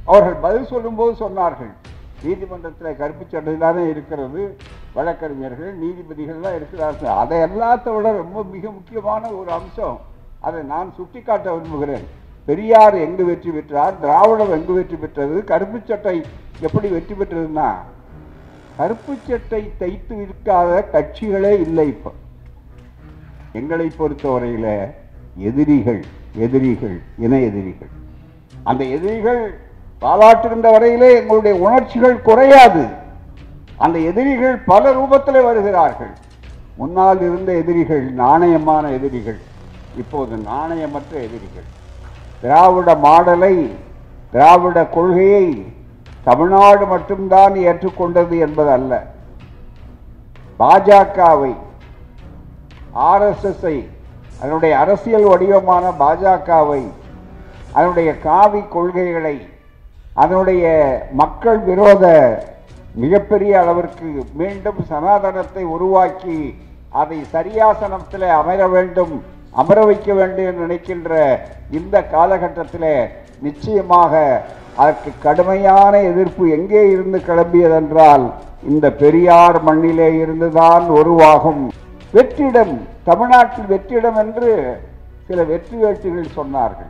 அவர்கள் பதில் சொல்லும்போது சொன்னார்கள் நீதிமன்றத்தில் கருப்பு சட்டை தானே இருக்கிறது வழக்கறிஞர்கள் நீதிபதிகள் தான் இருக்கிறார்கள் அதை எல்லாத்த விட ரொம்ப மிக முக்கியமான ஒரு அம்சம் அதை நான் சுட்டிக்காட்ட விரும்புகிறேன் பெரியார் எங்கு வெற்றி பெற்றார் திராவிடம் எங்கு வெற்றி பெற்றது கருப்பு சட்டை எப்படி வெற்றி பெற்றதுன்னா கருப்பு சட்டை தைத்து விற்காத கட்சிகளே இல்லை இப்போ எங்களை பொறுத்தவரையில எதிரிகள் எதிரிகள் இன எதிரிகள் அந்த எதிரிகள் பாராட்டுகின்ற வரையிலே எங்களுடைய உணர்ச்சிகள் குறையாது அந்த எதிரிகள் பல ரூபத்தில் வருகிறார்கள் முன்னால் இருந்த எதிரிகள் நாணயமான எதிரிகள் இப்போது நாணயமற்ற எதிரிகள் திராவிட மாடலை திராவிட கொள்கையை தமிழ்நாடு மட்டும்தான் ஏற்றுக்கொண்டது என்பதல்ல பாஜகவை ஆர்எஸ்எஸ்ஐ அதனுடைய அரசியல் வடிவமான பாஜகவை அதனுடைய காவி கொள்கைகளை அதனுடைய மக்கள் விரோத மிகப்பெரிய அளவிற்கு மீண்டும் சனாதனத்தை உருவாக்கி அதை சரியாசனத்தில் அமர வேண்டும் அமர வைக்க வேண்டும் என்று நினைக்கின்ற இந்த காலகட்டத்தில் நிச்சயமாக அதற்கு கடுமையான எதிர்ப்பு எங்கே இருந்து கிளம்பியதென்றால் இந்த பெரியார் மண்ணிலே இருந்துதான் உருவாகும் வெற்றிடம் தமிழ்நாட்டில் வெற்றிடம் என்று சில வெற்றி வேட்டுகள் சொன்னார்கள்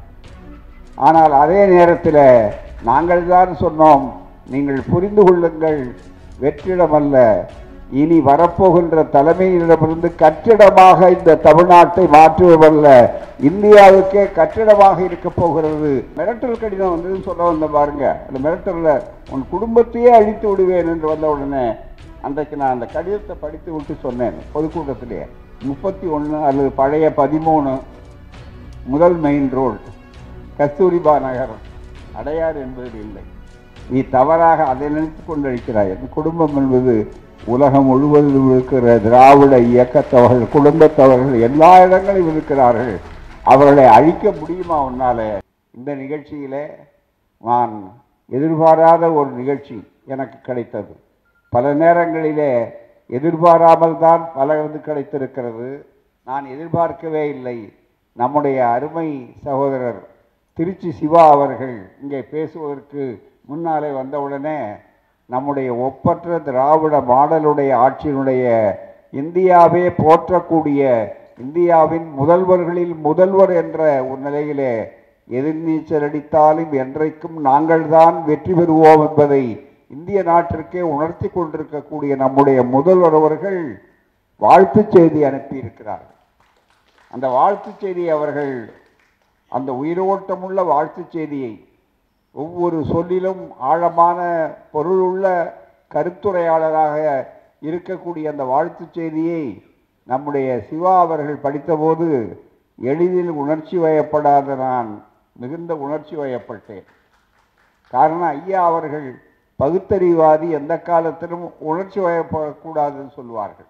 ஆனால் அதே நேரத்தில் நாங்கள் தான் சொன்னோம் நீங்கள் புரிந்து கொள்ளுங்கள் வெற்றிடம் அல்ல இனி வரப்போகின்ற தலைமையிடமிருந்து கட்டிடமாக இந்த தமிழ்நாட்டை மாற்றுவதல்ல இந்தியாவுக்கே கட்டிடமாக இருக்க போகிறது மிரட்டல் கடிதம் வந்ததுன்னு சொல்ல வந்த பாருங்க அந்த மிரட்டல்ல உன் குடும்பத்தையே அழித்து விடுவேன் என்று வந்த உடனே அன்றைக்கு நான் அந்த கடிதத்தை படித்து விட்டு சொன்னேன் பொதுக்கூட்டத்திலே முப்பத்தி ஒன்று அல்லது பழைய பதிமூணு முதல் மெயின் ரோடு கஸ்தூரிபா நகர் அடையார் என்பது இல்லை நீ தவறாக அதை நினைத்து கொண்டிருக்கிறாய் என் குடும்பம் என்பது உலகம் முழுவதிலும் இருக்கிற திராவிட இயக்கத்தவர்கள் குடும்பத்தவர்கள் எல்லா இடங்களிலும் இருக்கிறார்கள் அவர்களை அழிக்க முடியுமா உன்னால இந்த நிகழ்ச்சியிலே நான் எதிர்பாராத ஒரு நிகழ்ச்சி எனக்கு கிடைத்தது பல நேரங்களிலே எதிர்பாராமல் தான் பலது கிடைத்திருக்கிறது நான் எதிர்பார்க்கவே இல்லை நம்முடைய அருமை சகோதரர் திருச்சி சிவா அவர்கள் இங்கே பேசுவதற்கு முன்னாலே வந்தவுடனே நம்முடைய ஒப்பற்ற திராவிட மாடலுடைய ஆட்சியினுடைய இந்தியாவே போற்றக்கூடிய இந்தியாவின் முதல்வர்களில் முதல்வர் என்ற ஒரு நிலையிலே எதிர்நீச்சல் அடித்தாலும் என்றைக்கும் நாங்கள்தான் வெற்றி பெறுவோம் என்பதை இந்திய நாட்டிற்கே உணர்த்தி கொண்டிருக்கக்கூடிய நம்முடைய முதல்வர் அவர்கள் வாழ்த்துச் செய்தி அனுப்பியிருக்கிறார்கள் அந்த வாழ்த்துச் செய்தி அவர்கள் அந்த உயிரோட்டமுள்ள வாழ்த்துச் செய்தியை ஒவ்வொரு சொல்லிலும் ஆழமான பொருளுள்ள கருத்துரையாளராக இருக்கக்கூடிய அந்த வாழ்த்துச் செய்தியை நம்முடைய சிவா அவர்கள் படித்தபோது எளிதில் உணர்ச்சி வயப்படாத நான் மிகுந்த உணர்ச்சி வயப்பட்டேன் காரணம் ஐயா அவர்கள் பகுத்தறிவாதி எந்த காலத்திலும் உணர்ச்சி வயப்படக்கூடாதுன்னு சொல்வார்கள்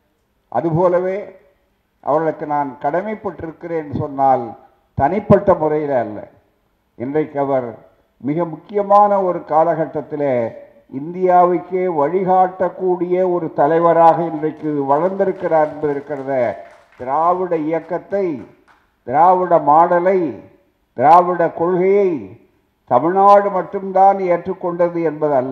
அதுபோலவே அவர்களுக்கு நான் கடமைப்பட்டிருக்கிறேன் சொன்னால் தனிப்பட்ட முறையில் அல்ல இன்றைக்கு அவர் மிக முக்கியமான ஒரு காலகட்டத்தில் இந்தியாவுக்கே வழிகாட்டக்கூடிய ஒரு தலைவராக இன்றைக்கு வளர்ந்திருக்கிறார் என்பது இருக்கிறத திராவிட இயக்கத்தை திராவிட மாடலை திராவிட கொள்கையை தமிழ்நாடு மட்டும்தான் ஏற்றுக்கொண்டது என்பது அல்ல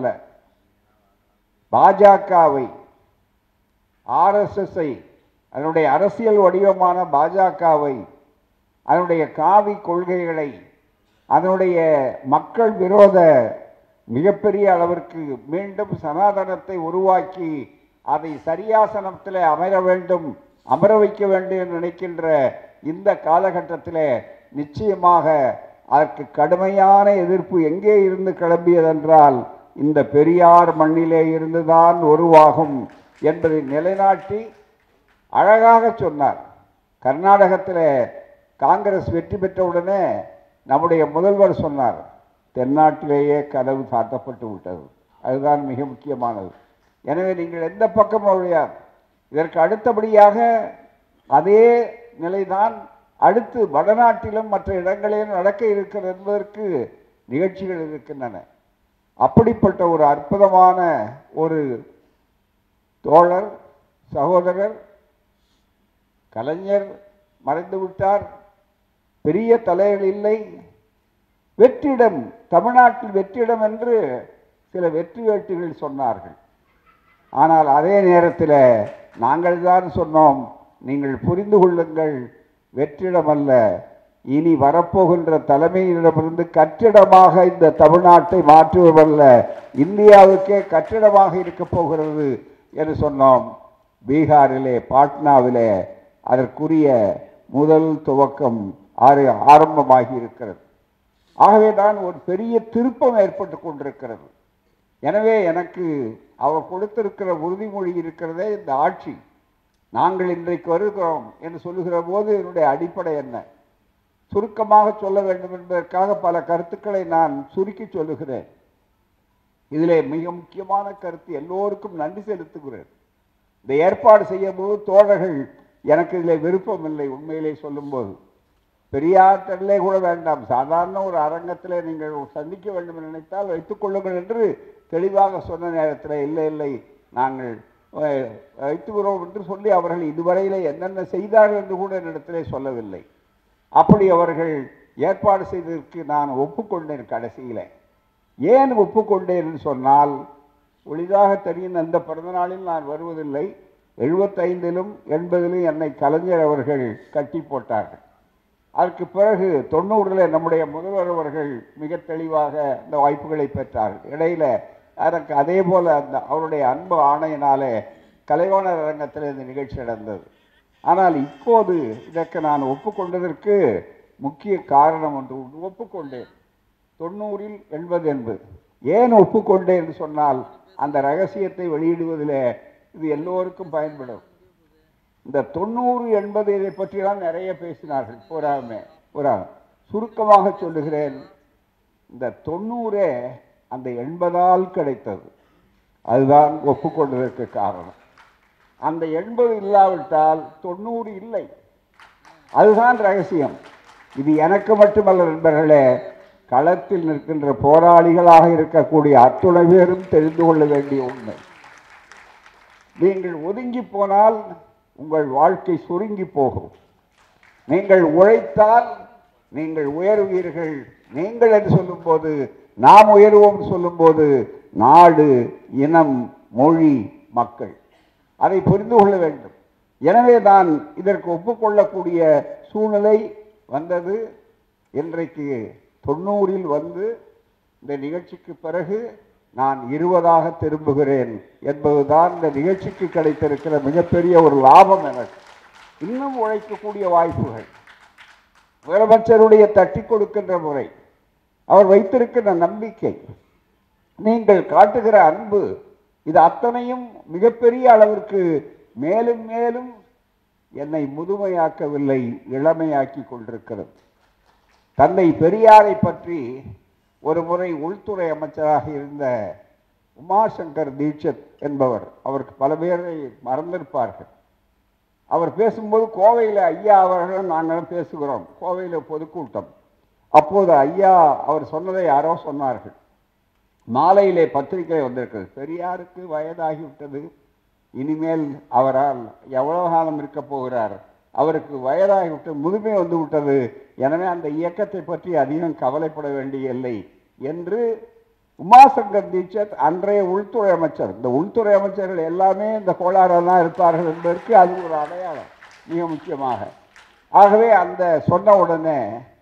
பாஜகவை ஆர்எஸ்எஸ்ஐ அதனுடைய அரசியல் வடிவமான பாஜகவை அதனுடைய காவி கொள்கைகளை அதனுடைய மக்கள் விரோத மிகப்பெரிய அளவிற்கு மீண்டும் சனாதனத்தை உருவாக்கி அதை சரியாசனத்தில் அமர வேண்டும் அமர வைக்க வேண்டும் என்று நினைக்கின்ற இந்த காலகட்டத்தில் நிச்சயமாக அதற்கு கடுமையான எதிர்ப்பு எங்கே இருந்து கிளம்பியதென்றால் இந்த பெரியார் மண்ணிலே இருந்துதான் உருவாகும் என்பதை நிலைநாட்டி அழகாக சொன்னார் கர்நாடகத்தில் காங்கிரஸ் வெற்றி பெற்றவுடனே நம்முடைய முதல்வர் சொன்னார் தென்னாட்டிலேயே கதவு சாத்தப்பட்டு விட்டது அதுதான் மிக முக்கியமானது எனவே நீங்கள் எந்த பக்கம் ஒழியாது இதற்கு அடுத்தபடியாக அதே நிலைதான் அடுத்து வடநாட்டிலும் மற்ற இடங்களிலும் நடக்க இருக்கிறது என்பதற்கு நிகழ்ச்சிகள் இருக்கின்றன அப்படிப்பட்ட ஒரு அற்புதமான ஒரு தோழர் சகோதரர் கலைஞர் மறைந்து விட்டார் பெரிய தலைகள் இல்லை வெற்றிடம் தமிழ்நாட்டில் வெற்றிடம் என்று சில வெற்றி வேட்டுகள் சொன்னார்கள் ஆனால் அதே நேரத்தில் நாங்கள் தான் சொன்னோம் நீங்கள் புரிந்து கொள்ளுங்கள் வெற்றிடம் அல்ல இனி வரப்போகின்ற தலைமையிடமிருந்து கட்டிடமாக இந்த தமிழ்நாட்டை மாற்றுவதல்ல இந்தியாவுக்கே கட்டிடமாக இருக்கப் போகிறது என்று சொன்னோம் பீகாரிலே பாட்னாவிலே அதற்குரிய முதல் துவக்கம் ஆறு ஆரம்பமாகி இருக்கிறது ஆகவே தான் ஒரு பெரிய திருப்பம் ஏற்பட்டு கொண்டிருக்கிறது எனவே எனக்கு அவர் கொடுத்திருக்கிற உறுதிமொழி இருக்கிறதே இந்த ஆட்சி நாங்கள் இன்றைக்கு வருகிறோம் என்று சொல்லுகிற போது என்னுடைய அடிப்படை என்ன சுருக்கமாக சொல்ல வேண்டும் என்பதற்காக பல கருத்துக்களை நான் சுருக்கி சொல்லுகிறேன் இதிலே மிக முக்கியமான கருத்து எல்லோருக்கும் நன்றி செலுத்துகிறேன் இந்த ஏற்பாடு செய்யும் போது தோழர்கள் எனக்கு இதில் விருப்பம் இல்லை உண்மையிலே சொல்லும்போது பெரியார் திடலே கூட வேண்டாம் சாதாரண ஒரு அரங்கத்தில் நீங்கள் சந்திக்க வேண்டும் என்று நினைத்தால் வைத்துக் கொள்ளுங்கள் என்று தெளிவாக சொன்ன நேரத்தில் இல்லை இல்லை நாங்கள் அஹ், வைத்துக்கிறோம் என்று சொல்லி அவர்கள் இதுவரையிலே என்னென்ன செய்தார்கள் என்று கூட என்னிடத்திலே சொல்லவில்லை அப்படி அவர்கள் ஏற்பாடு செய்ததற்கு நான் ஒப்புக்கொண்டேன் கடைசியில் ஏன் ஒப்புக்கொண்டேன் என்று சொன்னால் ஒளிதாக தெரியும் அந்த பிறந்தநாளில் நான் வருவதில்லை எழுபத்தைந்திலும் எண்பதிலும் என்னை கலைஞர் அவர்கள் கட்டி போட்டார்கள் அதற்கு பிறகு தொண்ணூறில் நம்முடைய முதல்வர் அவர்கள் மிக தெளிவாக இந்த வாய்ப்புகளை பெற்றார்கள் இடையில எனக்கு அதே போல அந்த அவருடைய அன்பு ஆணையினாலே கலைவாணர் அரங்கத்தில் இந்த நிகழ்ச்சி நடந்தது ஆனால் இப்போது இதற்கு நான் ஒப்புக்கொண்டதற்கு முக்கிய காரணம் ஒன்று உண்டு. ஒப்புக்கொண்டேன் தொண்ணூறில் எண்பது என்பது ஏன் ஒப்புக்கொண்டேன் என்று சொன்னால் அந்த ரகசியத்தை வெளியிடுவதில் இது எல்லோருக்கும் பயன்படும் இந்த தொண்ணூறு எண்பது இதை பற்றிலாம் நிறைய பேசினார்கள் பூராமே பூரா சுருக்கமாக சொல்லுகிறேன் இந்த தொண்ணூறே அந்த எண்பதால் கிடைத்தது அதுதான் ஒப்புக்கொண்டதற்கு காரணம் அந்த எண்பது இல்லாவிட்டால் தொண்ணூறு இல்லை அதுதான் ரகசியம் இது எனக்கு மட்டுமல்ல நண்பர்களே களத்தில் நிற்கின்ற போராளிகளாக இருக்கக்கூடிய அத்துணை பேரும் தெரிந்து கொள்ள வேண்டிய உண்மை நீங்கள் ஒதுங்கி போனால் உங்கள் வாழ்க்கை சுருங்கி போகும் நீங்கள் உழைத்தால் நீங்கள் உயர்வீர்கள் நீங்கள் என்று சொல்லும்போது நாம் உயர்வோம் சொல்லும்போது நாடு இனம் மொழி மக்கள் அதை புரிந்து கொள்ள வேண்டும் எனவே நான் இதற்கு ஒப்புக்கொள்ளக்கூடிய சூழ்நிலை வந்தது இன்றைக்கு தொண்ணூறில் வந்து இந்த நிகழ்ச்சிக்கு பிறகு நான் இருபதாக திரும்புகிறேன் என்பதுதான் இந்த நிகழ்ச்சிக்கு கிடைத்திருக்கிற மிகப்பெரிய ஒரு லாபம் எனக்கு இன்னும் உழைக்கக்கூடிய வாய்ப்புகள் முதலமைச்சருடைய தட்டி கொடுக்கின்ற முறை அவர் வைத்திருக்கிற நம்பிக்கை நீங்கள் காட்டுகிற அன்பு இது அத்தனையும் மிகப்பெரிய அளவிற்கு மேலும் மேலும் என்னை முதுமையாக்கவில்லை இளமையாக்கி கொண்டிருக்கிறது தந்தை பெரியாரை பற்றி ஒரு முறை உள்துறை அமைச்சராக இருந்த உமாசங்கர் தீட்சத் என்பவர் அவருக்கு பல பேரை மறந்திருப்பார்கள் அவர் பேசும்போது கோவையில் ஐயா அவர்களும் நாங்களும் பேசுகிறோம் கோவையில் பொதுக்கூட்டம் அப்போது ஐயா அவர் சொன்னதை யாரோ சொன்னார்கள் மாலையிலே பத்திரிகை வந்திருக்கிறது பெரியாருக்கு வயதாகிவிட்டது இனிமேல் அவரால் எவ்வளவு காலம் இருக்க போகிறார் அவருக்கு வயதாகிவிட்டு முதுமை வந்து விட்டது எனவே அந்த இயக்கத்தை பற்றி அதிகம் கவலைப்பட வேண்டியதில்லை என்று உமாசங்கர் தீட்சத் அன்றைய உள்துறை அமைச்சர் இந்த உள்துறை அமைச்சர்கள் எல்லாமே இந்த கோளாறில் தான் இருப்பார்கள் என்பதற்கு அது ஒரு அடையாளம் மிக முக்கியமாக ஆகவே அந்த சொன்ன உடனே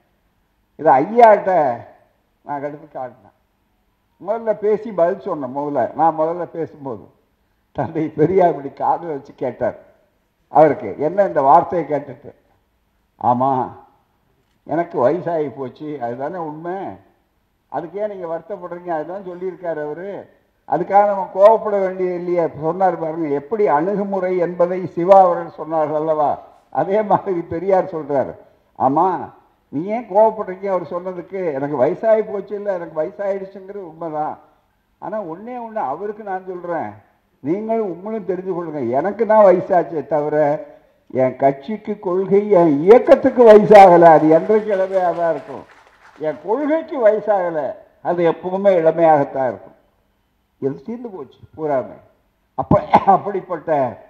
இதை ஐயாட்ட நான் எடுத்து காட்டினேன் முதல்ல பேசி பதில் சொன்னேன் முதல்ல நான் முதல்ல பேசும்போது தந்தை பெரியார் இப்படி காதில் வச்சு கேட்டார் அவருக்கு என்ன இந்த வார்த்தையை கேட்டுட்டு ஆமாம் எனக்கு வயசாகி போச்சு அதுதானே உண்மை அதுக்கு ஏன் நீங்கள் வருத்தப்படுறீங்க அதுதான் சொல்லியிருக்காரு அவர் அதுக்காக நம்ம கோவப்பட வேண்டியது இல்லையே சொன்னார் பாருங்க எப்படி அணுகுமுறை என்பதை சிவா அவர்கள் சொன்னார்கள் அல்லவா அதே மாதிரி பெரியார் சொல்றாரு ஆமாம் நீ ஏன் கோவப்படுறீங்க அவர் சொன்னதுக்கு எனக்கு வயசாகி போச்சு இல்லை எனக்கு வயசாயிடுச்சுங்கிறது உண்மைதான் ஆனால் ஒன்றே ஒன்று அவருக்கு நான் சொல்கிறேன் நீங்களும் உங்களும் தெரிஞ்சு கொள்ளுங்க எனக்கு தான் வயசாச்சே தவிர என் கட்சிக்கு கொள்கை என் இயக்கத்துக்கு வயசாகலை அது என்றைக்கு இளமையாக தான் இருக்கும் என் கொள்கைக்கு வயசாகலை அது எப்பவுமே இளமையாகத்தான் இருக்கும் இது தீர்ந்து போச்சு பூராமே அப்ப அப்படிப்பட்ட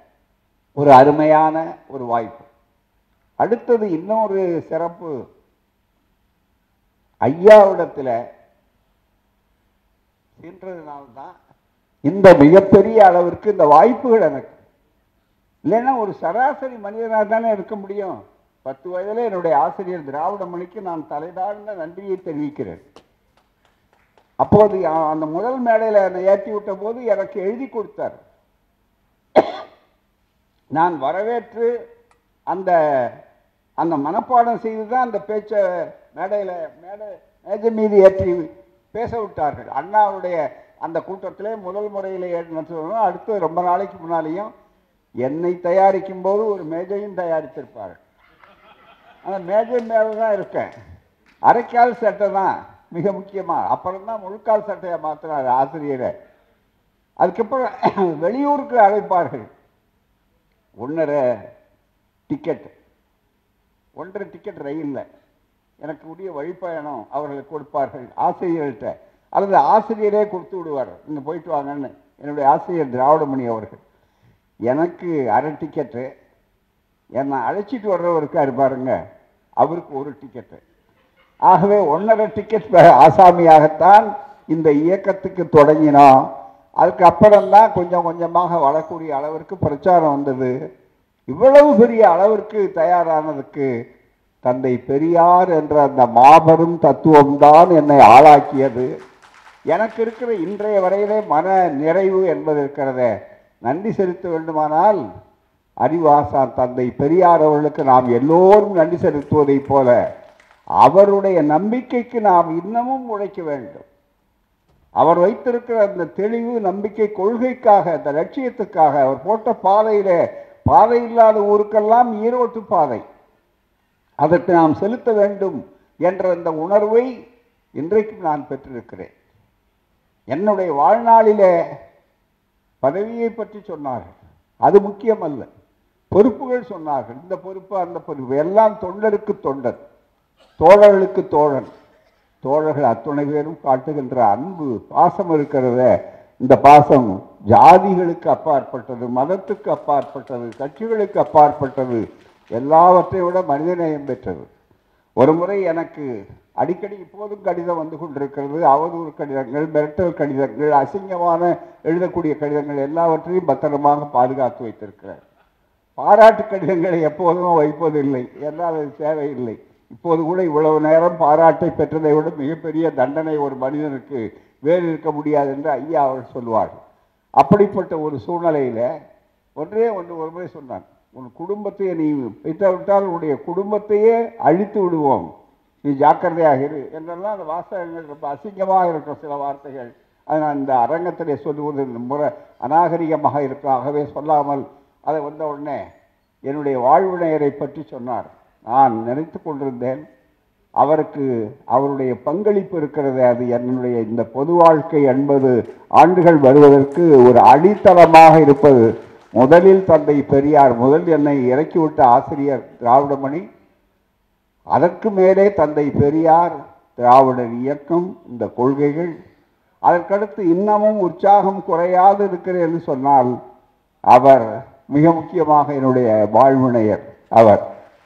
ஒரு அருமையான ஒரு வாய்ப்பு அடுத்தது இன்னொரு சிறப்பு ஐயாவிடத்தில் சென்றதுனால்தான் இந்த மிகப்பெரிய அளவிற்கு இந்த வாய்ப்புகள் எனக்கு இல்லைன்னா ஒரு சராசரி மனிதனாக தானே இருக்க முடியும் பத்து வயதில் என்னுடைய ஆசிரியர் திராவிட மொழிக்கு நான் தலைதாழ்ந்த நன்றியை தெரிவிக்கிறேன் அப்போது அ- அந்த முதல் மேடையில் என்னை ஏற்றி விட்ட போது எனக்கு எழுதி கொடுத்தார் நான் வரவேற்று அந்த அந்த மனப்பாடம் செய்து தான் அந்த பேச்சை மேடையில் மேடை மேஜை மீது ஏற்றி பேச விட்டார்கள் அண்ணாவுடைய அந்த கூட்டத்திலே முதல் முறையில் நடத்துவதும் அடுத்து ரொம்ப நாளைக்கு முன்னாலேயும் என்னை தயாரிக்கும் போது ஒரு மேஜையும் தயாரித்திருப்பார்கள் அந்த மேஜை மேலே தான் இருக்கேன் அரைக்கால் சட்டை தான் மிக முக்கியமாக அப்புறம் தான் முழுக்கால் சட்டையை மாற்றினார் ஆசிரியரை அதுக்கப்புறம் வெளியூருக்கு அழைப்பார்கள் ஒன்றரை டிக்கெட் ஒன்றரை டிக்கெட் ரயிலில் எனக்கு உரிய வழிப்பயணம் அவர்களுக்கு கொடுப்பார்கள் ஆசிரியர்கள்ட்ட அல்லது ஆசிரியரே கொடுத்து விடுவார் இங்கே போயிட்டு வாங்கன்னு என்னுடைய ஆசிரியர் திராவிடமணி அவர்கள் எனக்கு அரை டிக்கெட்டு என்னை அழைச்சிட்டு வர்றவருக்கா இருப்பாருங்க அவருக்கு ஒரு டிக்கெட்டு ஆகவே ஒன்றரை டிக்கெட் பெ- ஆசாமியாகத்தான் இந்த இயக்கத்துக்கு தொடங்கினோம் அதுக்கு அப்புறம்தான் கொஞ்சம் கொஞ்சமாக வளரக்கூடிய அளவிற்கு பிரச்சாரம் வந்தது இவ்வளவு பெரிய அளவிற்கு தயாரானதுக்கு தந்தை பெரியார் என்ற அந்த மாபெரும் தத்துவம்தான் என்னை ஆளாக்கியது எனக்கு இருக்கிற இன்றைய வரையிலே மன நிறைவு என்பது இருக்கிறதே நன்றி செலுத்த வேண்டுமானால் அறிவாசான் தந்தை பெரியார் அவர்களுக்கு நாம் எல்லோரும் நன்றி செலுத்துவதைப் போல அவருடைய நம்பிக்கைக்கு நாம் இன்னமும் உழைக்க வேண்டும் அவர் வைத்திருக்கிற அந்த தெளிவு நம்பிக்கை கொள்கைக்காக அந்த லட்சியத்துக்காக அவர் போட்ட பாதையிலே பாதை இல்லாத ஊருக்கெல்லாம் ஈரோட்டு பாதை அதற்கு நாம் செலுத்த வேண்டும் என்ற அந்த உணர்வை இன்றைக்கு நான் பெற்றிருக்கிறேன் என்னுடைய வாழ்நாளிலே பதவியை பற்றி சொன்னார்கள் அது முக்கியமல்ல பொறுப்புகள் சொன்னார்கள் இந்த பொறுப்பு அந்த பொறுப்பு எல்லாம் தொண்டருக்கு தொண்டர் தோழர்களுக்கு தோழன் தோழர்கள் அத்துணை பேரும் காட்டுகின்ற அன்பு பாசம் இருக்கிறத இந்த பாசம் ஜாதிகளுக்கு அப்பாற்பட்டது மதத்துக்கு அப்பாற்பட்டது கட்சிகளுக்கு அப்பாற்பட்டது எல்லாவற்றை விட மனிதநேயம் பெற்றது ஒரு முறை எனக்கு அடிக்கடி இப்போதும் கடிதம் வந்து கொண்டிருக்கிறது அவதூறு கடிதங்கள் மிரட்டல் கடிதங்கள் அசிங்கமான எழுதக்கூடிய கடிதங்கள் எல்லாவற்றையும் பத்திரமாக பாதுகாத்து வைத்திருக்கிறார் பாராட்டு கடிதங்களை எப்போதும் வைப்பதில்லை என்றால் அது தேவையில்லை இப்போது கூட இவ்வளவு நேரம் பாராட்டை பெற்றதை விட மிகப்பெரிய தண்டனை ஒரு மனிதனுக்கு வேறு இருக்க முடியாது என்று ஐயா அவர் சொல்வார்கள் அப்படிப்பட்ட ஒரு சூழ்நிலையில ஒன்றே ஒன்று ஒரு முறை சொன்னான் உன் குடும்பத்தையே நீ வைத்தாவிட்டால் உன்னுடைய குடும்பத்தையே அழித்து விடுவோம் நீ ஜாக்கிரதையாக இரு என்றெல்லாம் அந்த வாசகங்கள் ரொம்ப அசிங்கமாக இருக்கிற சில வார்த்தைகள் அதை நான் இந்த அரங்கத்திலே சொல்லுவது முறை அநாகரிகமாக இருக்கும் ஆகவே சொல்லாமல் அதை வந்த உடனே என்னுடைய வாழ்வினையரை பற்றி சொன்னார் நான் நினைத்து கொண்டிருந்தேன் அவருக்கு அவருடைய பங்களிப்பு இருக்கிறது அது என்னுடைய இந்த பொது வாழ்க்கை எண்பது ஆண்டுகள் வருவதற்கு ஒரு அடித்தளமாக இருப்பது முதலில் தந்தை பெரியார் முதல் என்னை இறக்கிவிட்ட ஆசிரியர் திராவிடமணி அதற்கு மேலே தந்தை பெரியார் திராவிடர் இயக்கம் இந்த கொள்கைகள் அதற்கடுத்து இன்னமும் உற்சாகம் குறையாது இருக்கிறது என்று சொன்னால் அவர் மிக முக்கியமாக என்னுடைய வாழ்வினையர் அவர்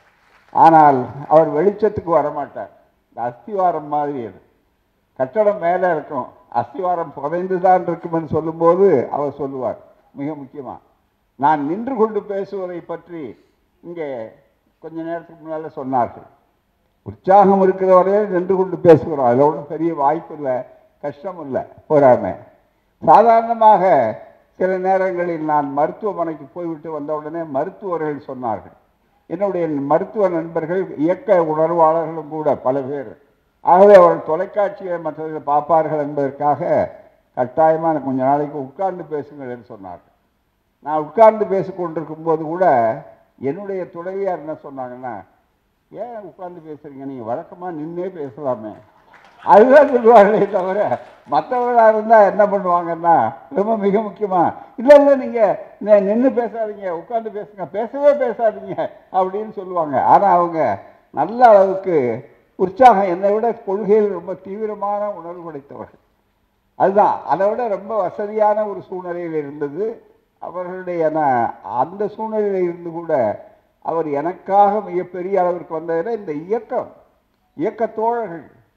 ஆனால் அவர் வெளிச்சத்துக்கு வரமாட்டார் இந்த அஸ்திவாரம் மாதிரி அது கட்டடம் மேலே இருக்கும் அஸ்திவாரம் புதைந்து தான் இருக்கும்னு சொல்லும்போது அவர் சொல்லுவார் மிக முக்கியமாக நான் நின்று கொண்டு பேசுவதை பற்றி இங்கே கொஞ்ச நேரத்துக்கு முன்னால் சொன்னார்கள் உற்சாகம் இருக்கிற வரையில் நின்று கொண்டு பேசுகிறோம் அதில் ஒன்றும் பெரிய வாய்ப்பு இல்லை கஷ்டம் இல்லை போராமை சாதாரணமாக சில நேரங்களில் நான் மருத்துவமனைக்கு போய்விட்டு வந்த உடனே மருத்துவர்கள் சொன்னார்கள் என்னுடைய மருத்துவ நண்பர்கள் இயக்க உணர்வாளர்களும் கூட பல பேர் ஆகவே அவர்கள் தொலைக்காட்சியை மற்றவர்கள் பார்ப்பார்கள் என்பதற்காக கட்டாயமாக எனக்கு கொஞ்ச நாளைக்கு உட்கார்ந்து பேசுங்கள் என்று சொன்னார்கள் நான் உட்கார்ந்து பேசிக் கொண்டிருக்கும் போது கூட என்னுடைய துணைவியார் என்ன சொன்னாங்கன்னா ஏன் உட்கார்ந்து பேசுறீங்க நீங்கள் வழக்கமாக நின்னே பேசலாமே அதுதான் சொல்லுவார்களே தவிர மற்றவர்களாக இருந்தால் என்ன பண்ணுவாங்கன்னா ரொம்ப மிக முக்கியமாக இல்லை இல்லை நீங்கள் நின்று பேசாதீங்க உட்கார்ந்து பேசுங்க பேசவே பேசாதீங்க அப்படின்னு சொல்லுவாங்க ஆனால் அவங்க நல்ல அளவுக்கு உற்சாகம் என்னை விட கொள்கையில் ரொம்ப தீவிரமான உணர்வு படைத்தவர்கள் அதுதான் அதை விட ரொம்ப வசதியான ஒரு சூழ்நிலையில் இருந்தது அவர்களுடைய நான் அந்த சூழ்நிலையில் இருந்து கூட அவர் எனக்காக மிகப்பெரிய அளவிற்கு வந்ததில் இந்த இயக்கம் இயக்க தோழர்கள்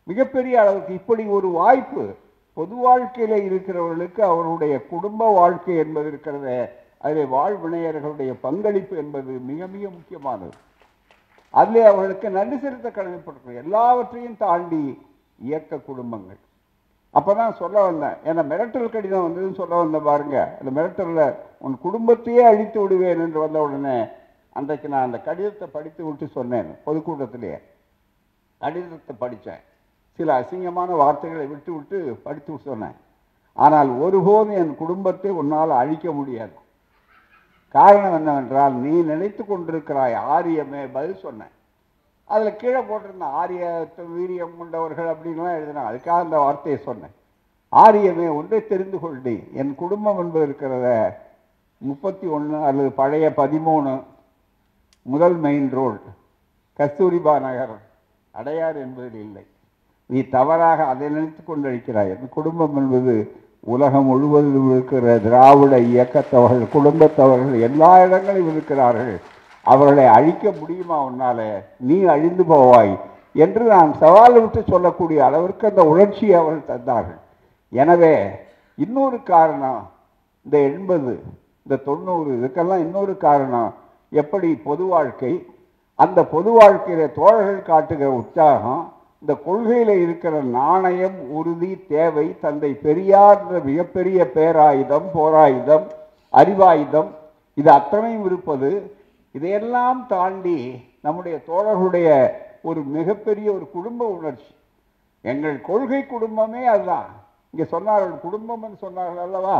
மிகப்பெரிய அளவுக்கு இப்படி ஒரு வாய்ப்பு பொது வாழ்க்கையில இருக்கிறவர்களுக்கு அவருடைய குடும்ப வாழ்க்கை என்பது இருக்கிறத அதில் வாழ்வினையர்களுடைய பங்களிப்பு என்பது மிக மிக முக்கியமானது அதிலே அவர்களுக்கு நன்றி செலுத்த கடமைப்பட்டிருக்கிறோம் எல்லாவற்றையும் தாண்டி இயக்க குடும்பங்கள் அப்பதான் சொல்ல வந்தேன் ஏன்னா மிரட்டல் கடிதம் வந்ததுன்னு சொல்ல வந்தேன் பாருங்க அந்த மிரட்டல்ல உன் குடும்பத்தையே அழித்து விடுவேன் என்று வந்த உடனே அன்றைக்கு நான் அந்த கடிதத்தை படித்து விட்டு சொன்னேன் பொதுக்கூட்டத்திலேயே கடிதத்தை படித்தேன் சில அசிங்கமான வார்த்தைகளை விட்டு விட்டு படித்து விட்டு சொன்னேன் ஆனால் ஒருபோதும் என் குடும்பத்தை உன்னால் அழிக்க முடியாது காரணம் என்னவென்றால் நீ நினைத்து கொண்டிருக்கிறாய் ஆரியமே பதில் சொன்னேன் அதில் கீழே போட்டிருந்தேன் ஆரிய வீரியம் கொண்டவர்கள் அப்படின்லாம் எழுதினாங்க அதுக்காக அந்த வார்த்தையை சொன்னேன் ஆரியமே ஒன்றை தெரிந்து கொள்ளி என் குடும்பம் என்பது இருக்கிறத முப்பத்தி ஒன்று அல்லது பழைய பதிமூணு முதல் மெயின் ரோடு கஸ்தூரிபா நகர் அடையார் என்பதில் இல்லை நீ தவறாக அதை நினைத்து கொண்டிருக்கிறாய் என் குடும்பம் என்பது உலகம் முழுவதிலும் இருக்கிற திராவிட இயக்கத்தவர்கள் குடும்பத்தவர்கள் எல்லா இடங்களிலும் இருக்கிறார்கள் அவர்களை அழிக்க முடியுமா உன்னால நீ அழிந்து போவாய் என்று நான் சவால் விட்டு சொல்லக்கூடிய அளவிற்கு அந்த உணர்ச்சியை அவர்கள் தந்தார்கள் எனவே இன்னொரு காரணம் இந்த எண்பது இந்த தொண்ணூறு இதுக்கெல்லாம் இன்னொரு காரணம் எப்படி பொது வாழ்க்கை அந்த பொது வாழ்க்கையில தோழர்கள் காட்டுகிற உற்சாகம் இந்த கொள்கையில இருக்கிற நாணயம் உறுதி தேவை தந்தை பெரியார் என்ற மிகப்பெரிய பேராயுதம் போராயுதம் அறிவாயுதம் இது அத்தனையும் இருப்பது இதையெல்லாம் தாண்டி நம்முடைய தோழர்களுடைய ஒரு மிகப்பெரிய ஒரு குடும்ப உணர்ச்சி எங்கள் கொள்கை குடும்பமே அதுதான் இங்க சொன்னார்கள் குடும்பம்னு சொன்னார்கள் அல்லவா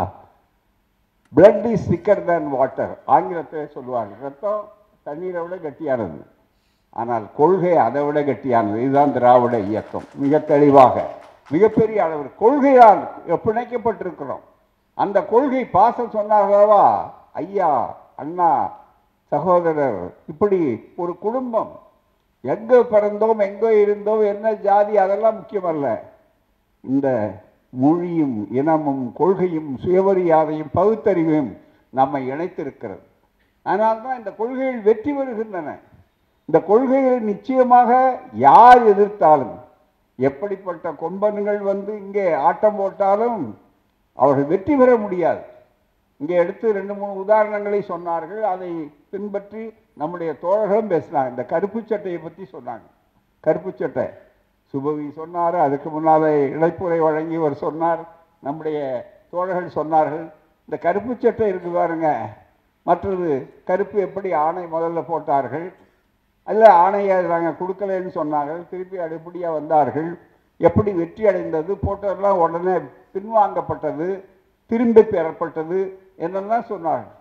blood is thicker than water ஆங்கிலத்திலே சொல்லுவார்கள் ரத்தம் தண்ணீரை விட கட்டியானது ஆனால் கொள்கை அதை விட கட்டியானது இதுதான் திராவிட இயக்கம் மிக தெளிவாக மிகப்பெரிய அளவில் கொள்கையால் பிணைக்கப்பட்டிருக்கிறோம் அந்த கொள்கை பாசம் சொன்னார்களவா ஐயா அண்ணா சகோதரர் இப்படி ஒரு குடும்பம் எங்கே பிறந்தோம் எங்கே இருந்தோம் என்ன ஜாதி அதெல்லாம் முக்கியமல்ல இந்த மொழியும் இனமும் கொள்கையும் சுயமரியாதையும் பகுத்தறிவும் நம்மை இணைத்திருக்கிறது அதனால்தான் இந்த கொள்கைகள் வெற்றி பெறுகின்றன இந்த கொள்கைகளை நிச்சயமாக யார் எதிர்த்தாலும் எப்படிப்பட்ட கொம்பன்கள் வந்து இங்கே ஆட்டம் போட்டாலும் அவர்கள் வெற்றி பெற முடியாது இங்கே எடுத்து ரெண்டு மூணு உதாரணங்களை சொன்னார்கள் அதை பின்பற்றி நம்முடைய தோழர்களும் பேசினாங்க இந்த கருப்பு சட்டையை பற்றி சொன்னாங்க கருப்பு சட்டை சுபவி சொன்னார் அதுக்கு முன்னால் இழைப்புரை வழங்கியவர் சொன்னார் நம்முடைய தோழர்கள் சொன்னார்கள் இந்த கருப்பு சட்டை இருக்கு பாருங்க மற்றது கருப்பு எப்படி ஆணை முதல்ல போட்டார்கள் அல்ல ஆணையை நாங்கள் கொடுக்கலன்னு சொன்னார்கள் திருப்பி அடுப்படியாக வந்தார்கள் எப்படி வெற்றி அடைந்தது போட்டதெல்லாம் உடனே பின்வாங்கப்பட்டது திரும்பி பெறப்பட்டது என்னெல்லாம் சொன்னார்கள்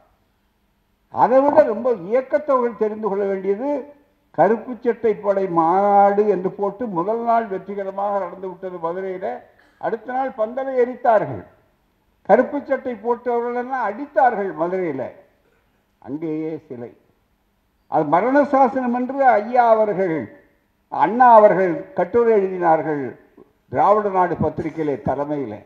அதை விட ரொம்ப இயக்கத்தவர்கள் தெரிந்து கொள்ள வேண்டியது கருப்பு சட்டை படை மாநாடு என்று போட்டு முதல் நாள் வெற்றிகரமாக நடந்து விட்டது மதுரையில் அடுத்த நாள் பந்தலை எரித்தார்கள் கருப்பு சட்டை போட்டவர்கள் எல்லாம் அடித்தார்கள் மதுரையில் அங்கேயே சிலை அது மரண சாசனம் என்று ஐயா அவர்கள் அண்ணா அவர்கள் கட்டுரை எழுதினார்கள் திராவிட நாடு பத்திரிகையிலே தலைமையிலே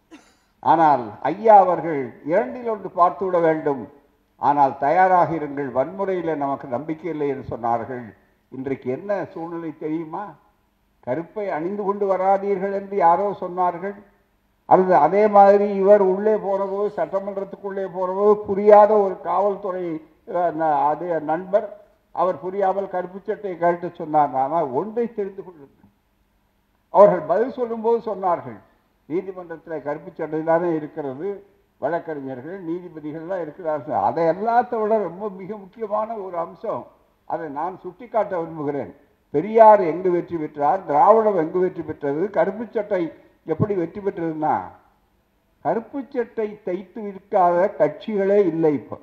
ஆனால் ஐயா அவர்கள் இரண்டில் ஒன்று பார்த்து விட வேண்டும் ஆனால் தயாராக இருங்கள் வன்முறையில் நமக்கு நம்பிக்கை இல்லை என்று சொன்னார்கள் இன்றைக்கு என்ன சூழ்நிலை தெரியுமா கருப்பை அணிந்து கொண்டு வராதீர்கள் என்று யாரோ சொன்னார்கள் அல்லது அதே மாதிரி இவர் உள்ளே போனபோது சட்டமன்றத்துக்குள்ளே போனபோது புரியாத ஒரு காவல்துறை அஹ், ந- அது நண்பர் அவர் புரியாமல் கருப்பு சட்டையை கழட்ட சொன்னார் ஆனால் ஒன்றை தெரிந்து கொள்ளுங்கள் அவர்கள் பதில் சொல்லும்போது சொன்னார்கள் நீதிமன்றத்தில் கருப்பு சட்டை தானே இருக்கிறது வழக்கறிஞர்கள் நீதிபதிகள்லாம் இருக்கிறார்கள் அதை எல்லாத்த விட ரொம்ப மிக முக்கியமான ஒரு அம்சம் அதை நான் சுட்டிக்காட்ட விரும்புகிறேன் பெரியார் எங்கு வெற்றி பெற்றார் திராவிடம் எங்கு வெற்றி பெற்றது கருப்பு சட்டை எப்படி வெற்றி பெற்றதுன்னா கருப்பு சட்டை தைத்து விற்காத கட்சிகளே இல்லை இப்போ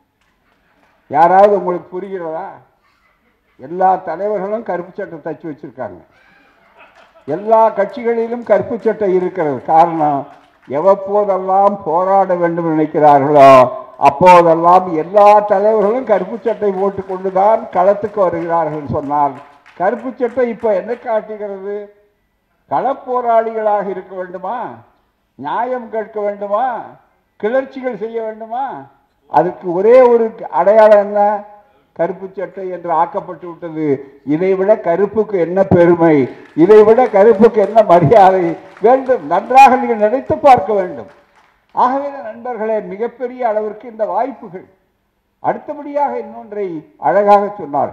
யாராவது உங்களுக்கு புரிகிறதா எல்லா தலைவர்களும் கருப்பு சட்டை தைச்சு வச்சிருக்காங்க எல்லா கட்சிகளிலும் கருப்பு சட்டை இருக்கிறது காரணம் எவ்வப்போதெல்லாம் போராட வேண்டும் நினைக்கிறார்களோ அப்போதெல்லாம் எல்லா தலைவர்களும் கருப்பு சட்டை போட்டுக்கொண்டு தான் களத்துக்கு வருகிறார்கள் சொன்னால் கருப்பு சட்டை இப்போ என்ன காட்டுகிறது களப்போராளிகளாக இருக்க வேண்டுமா நியாயம் கேட்க வேண்டுமா கிளர்ச்சிகள் செய்ய வேண்டுமா அதுக்கு ஒரே ஒரு அடையாளம் என்ன கருப்பு சட்டை என்று ஆக்கப்பட்டு விட்டது இதைவிட கருப்புக்கு என்ன பெருமை இதைவிட கருப்புக்கு என்ன மரியாதை வேண்டும் நன்றாக நீங்கள் நினைத்து பார்க்க வேண்டும் ஆகவே நண்பர்களே மிகப்பெரிய அளவிற்கு இந்த வாய்ப்புகள் அடுத்தபடியாக இன்னொன்றை அழகாக சொன்னார்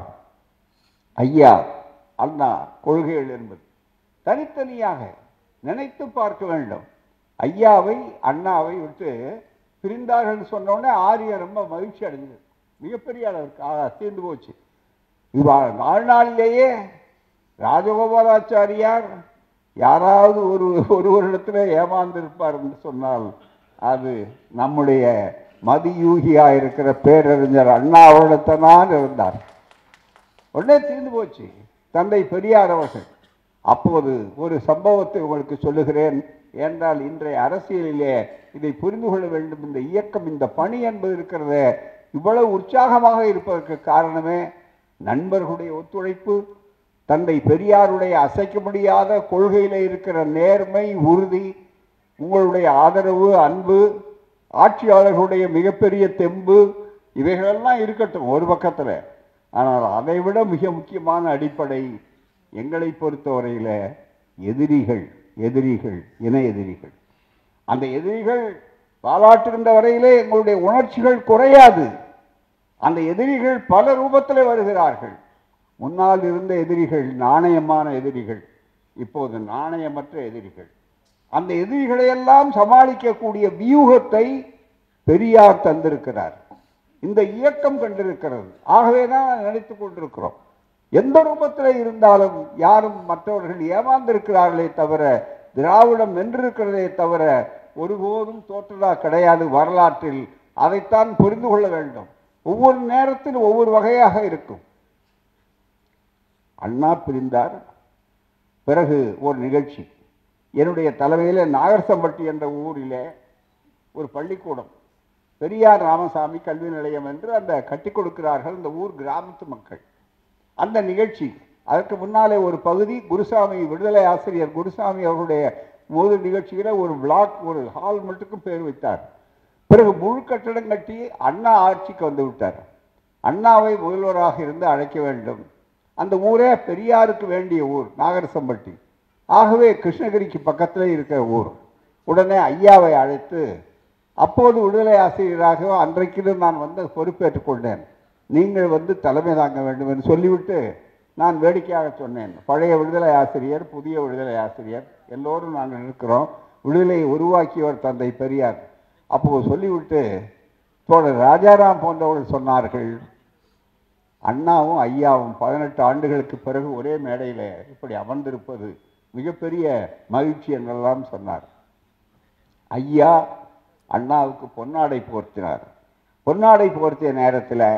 ஐயா அண்ணா கொள்கைகள் என்பது தனித்தனியாக நினைத்து பார்க்க வேண்டும் ஐயாவை அண்ணாவை விட்டு பிரிந்தார்கள் சொன்ன உடனே ஆரியம் ரொம்ப மகிழ்ச்சி அடைஞ்சது மிகப்பெரிய அளவிற்கு ஆ, தீர்ந்து போச்சு இவா வாழ்நாளிலேயே ராஜகோபாலாச்சாரியார் யாராவது ஒரு ஒருவரிடத்துல ஏமாந்திருப்பார் என்று சொன்னால் அது நம்முடைய மதியூகியா இருக்கிற பேரறிஞர் அண்ணா அவரிடத்தான் இருந்தார் உடனே தீர்ந்து போச்சு தந்தை பெரியார் அவர்கள் அப்போது ஒரு சம்பவத்தை உங்களுக்கு சொல்லுகிறேன் என்றால் இன்றைய அரசியலிலே இதை புரிந்து கொள்ள வேண்டும் இந்த இயக்கம் இந்த பணி என்பது இருக்கிறதே இவ்வளவு உற்சாகமாக இருப்பதற்கு காரணமே நண்பர்களுடைய ஒத்துழைப்பு தந்தை பெரியாருடைய அசைக்க முடியாத கொள்கையில இருக்கிற நேர்மை உறுதி உங்களுடைய ஆதரவு அன்பு ஆட்சியாளர்களுடைய மிகப்பெரிய தெம்பு இவைகளெல்லாம் இருக்கட்டும் ஒரு பக்கத்துல ஆனால் அதை விட மிக முக்கியமான அடிப்படை எங்களை பொறுத்தவரையில எதிரிகள் எதிரிகள் இன எதிரிகள் அந்த எதிரிகள் பாராட்டுகின்ற வரையிலே எங்களுடைய உணர்ச்சிகள் குறையாது அந்த எதிரிகள் பல ரூபத்தில் வருகிறார்கள் முன்னால் இருந்த எதிரிகள் நாணயமான எதிரிகள் இப்போது நாணயமற்ற எதிரிகள் அந்த எதிரிகளை எல்லாம் சமாளிக்கக்கூடிய வியூகத்தை பெரியார் தந்திருக்கிறார் இந்த இயக்கம் கண்டிருக்கிறது ஆகவே தான் நினைத்துக் கொண்டிருக்கிறோம் எந்த ரூபத்தில் இருந்தாலும் யாரும் மற்றவர்கள் ஏமாந்திருக்கிறார்களே தவிர திராவிடம் வென்றிருக்கிறதே தவிர ஒருபோதும் தோற்றதா கிடையாது வரலாற்றில் அதைத்தான் புரிந்து கொள்ள வேண்டும் ஒவ்வொரு நேரத்திலும் ஒவ்வொரு வகையாக இருக்கும் அண்ணா பிரிந்தார் பிறகு ஒரு நிகழ்ச்சி என்னுடைய தலைமையில் நாகர்சம்பட்டி என்ற ஊரிலே ஒரு பள்ளிக்கூடம் பெரியார் ராமசாமி கல்வி நிலையம் என்று அந்த கட்டி கொடுக்கிறார்கள் இந்த ஊர் கிராமத்து மக்கள் அந்த நிகழ்ச்சி அதற்கு முன்னாலே ஒரு பகுதி குருசாமி விடுதலை ஆசிரியர் குருசாமி அவர்களுடைய ஒரு நிகழ்ச்சியில ஒரு பிளாக் ஒரு ஹால் மட்டுக்கும் பேர் வைத்தார் பிறகு முழு கட்டடம் கட்டி அண்ணா ஆட்சிக்கு வந்து விட்டார் அண்ணாவை முதல்வராக இருந்து அழைக்க வேண்டும் அந்த ஊரே பெரியாருக்கு வேண்டிய ஊர் நாகரசம்பட்டி ஆகவே கிருஷ்ணகிரிக்கு பக்கத்தில் இருக்கிற ஊர் உடனே ஐயாவை அழைத்து அப்போது விடுதலை ஆசிரியராக அன்றைக்கு நான் வந்து பொறுப்பேற்றுக் கொண்டேன் நீங்கள் வந்து தலைமை தாங்க வேண்டும் என்று சொல்லிவிட்டு நான் வேடிக்கையாக சொன்னேன் பழைய விடுதலை ஆசிரியர் புதிய விடுதலை ஆசிரியர் எல்லோரும் நாங்கள் இருக்கிறோம் விடுதலையை உருவாக்கியவர் தந்தை பெரியார் அப்போ சொல்லிவிட்டு தோழர் ராஜாராம் போன்றவர்கள் சொன்னார்கள் அண்ணாவும் ஐயாவும் பதினெட்டு ஆண்டுகளுக்கு பிறகு ஒரே மேடையில் இப்படி அமர்ந்திருப்பது மிகப்பெரிய மகிழ்ச்சி என்றெல்லாம் சொன்னார் ஐயா அண்ணாவுக்கு பொன்னாடை போர்த்தினார் பொன்னாடை போர்த்திய நேரத்தில்